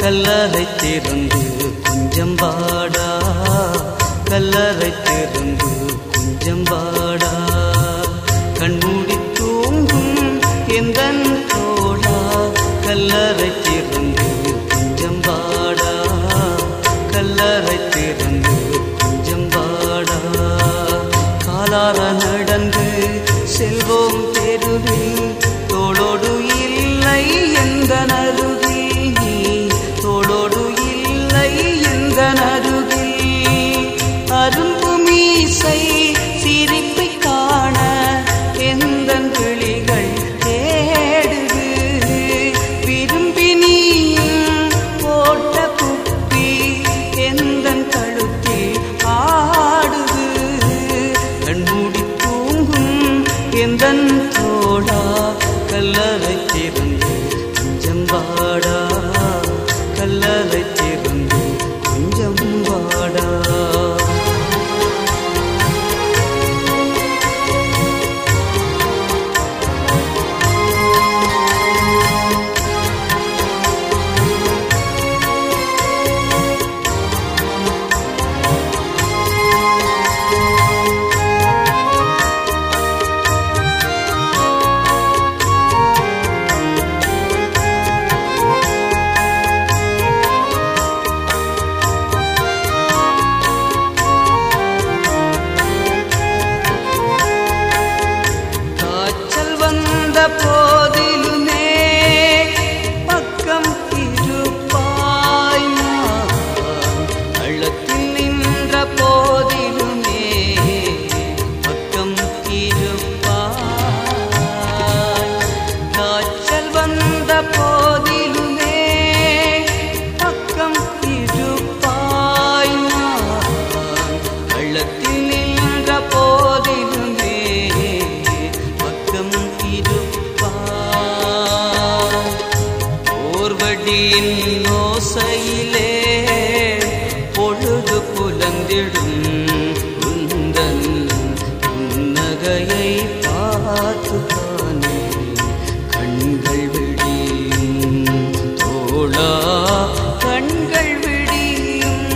கல்லறை திறந்து கொஞ்சம் பாடா கல்லறை திறந்து கொஞ்சம் பாடா கண்மூடி தூங்கும் எந்தன் தோழா கல்லறை திறந்து கொஞ்சம் பாடா கல்லறை திறந்து கொஞ்சம் பாடா காலார நடந்து செல்வோம் தெருவில் தோளோடு இல்லை எந்த நருகில் நீ தோளோடு இல்லை எந்த நருகில் அரும்பு மீசை சிரிப்பை காண எந்த கிளிகள் தேடுது விரும்பி நீயும் போட்ட குப்பி எந்த கழுத்தில் ஆடுது கண்மூடி தூங்கும் எந்த தோடா கல்லறை திறந்து கொஞ்சம் வாடா கல்லறை திறந்து கொஞ்சம் வாடா காய்ச்சல் வந்த போதிலுமே பக்கம் இருப்பாய் நான். அள்ளத்தில் நின்ற போதிலுமே பக்கம் இருப்பாய் காய்ச்சல் வந்த போதிலுமே பக்கம் இருப்பாய் நான். அள்ளத்தில் நின்ற போதிலுமே பக்கம் இருப்பாய் ஓர்வடியின் ஓசையிலே பொழுது புலந்திடும் உந்தன் புன்னகையை பார்த்து தானே கண்கள் விடியும் தோளா கண்கள் விடியும்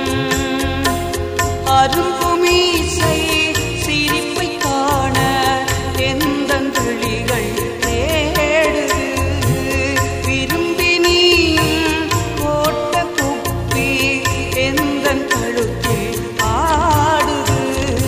அரும்புமீசை சிரிப்பை காண எந்த கிளிகள் தேடுது விரும்பி நீயும் போட்ட குப்பி எந்த கழுத்தில் ஆடுது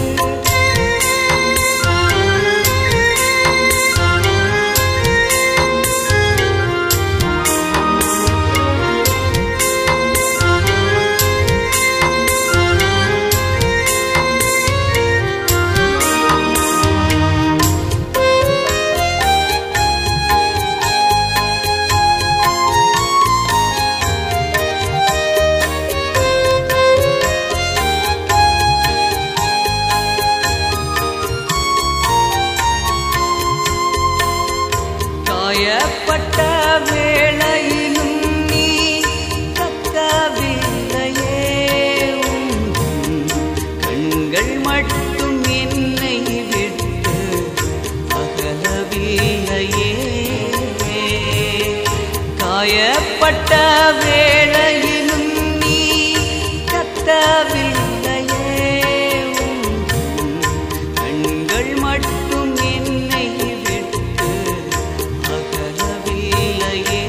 காயப்பட்ட வேளையிலும் நீ கத்தவில்லையே உன் கண்கள் மட்டும் என்னை விட்டு அகலவில்லையே காயப்பட்ட வேளையிலும் நீ கத்தவில்லையே உன் கண்கள் மட்டும் என்னை விட்டு அகலவில்லையே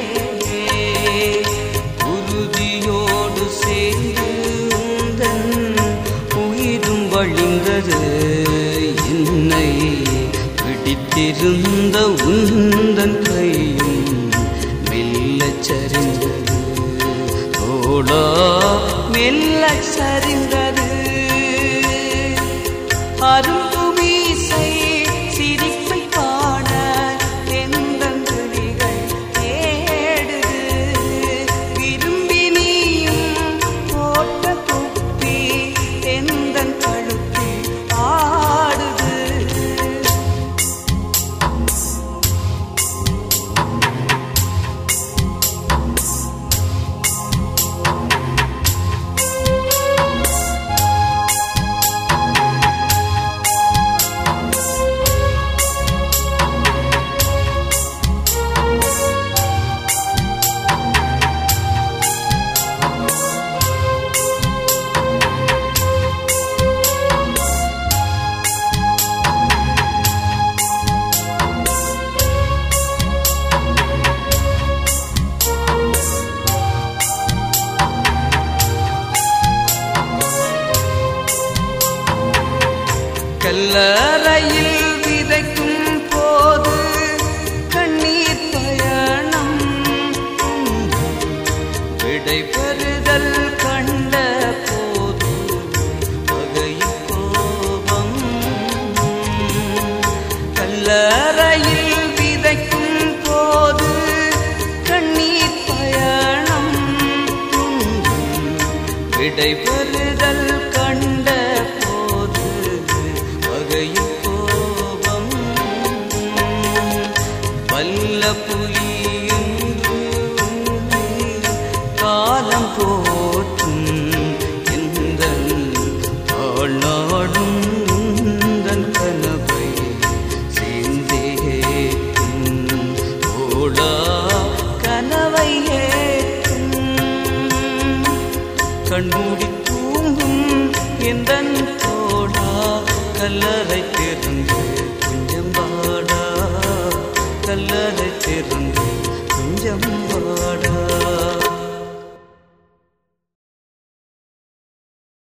உறுதியோடு சேர்ந்து உந்தன் உயிரும் வழிந்தது என்னை பிடித்திருந்த உந்தன் கையும் மெல்லச் சரிந்தது தோளா மெல்லச் சரிந்தது அரும்புமீசை சிரிப்பை காண எந்த கிளிகள் தேடுது விரும்பி நீயும் போட்ட குப்பி எந்த கழுத்தில் ஆடுது கல்லறையில் விதைக்கும் போது கண்ணீர் பயணம் விடை பெறுதல் கண்ட போது பகை கோபம் கல்லறையில் விதைக்கும் போது கண்ணீர் பயணம் விடை பெறுதல் கண்ட போது பகை கோபம் வல்ல புலியும் காலம் போற்றும் எந்த ஆளாடும் உந்தன் கனவை சேர்ந்தேற்றும் ஓடா கனவை ஏற்றும் கண்மூடி தூங்கும் எந்தன் தோடா கல்லறை திறந்து கொஞ்சம் வாடா கல்லறை திறந்து கொஞ்சம் வாடா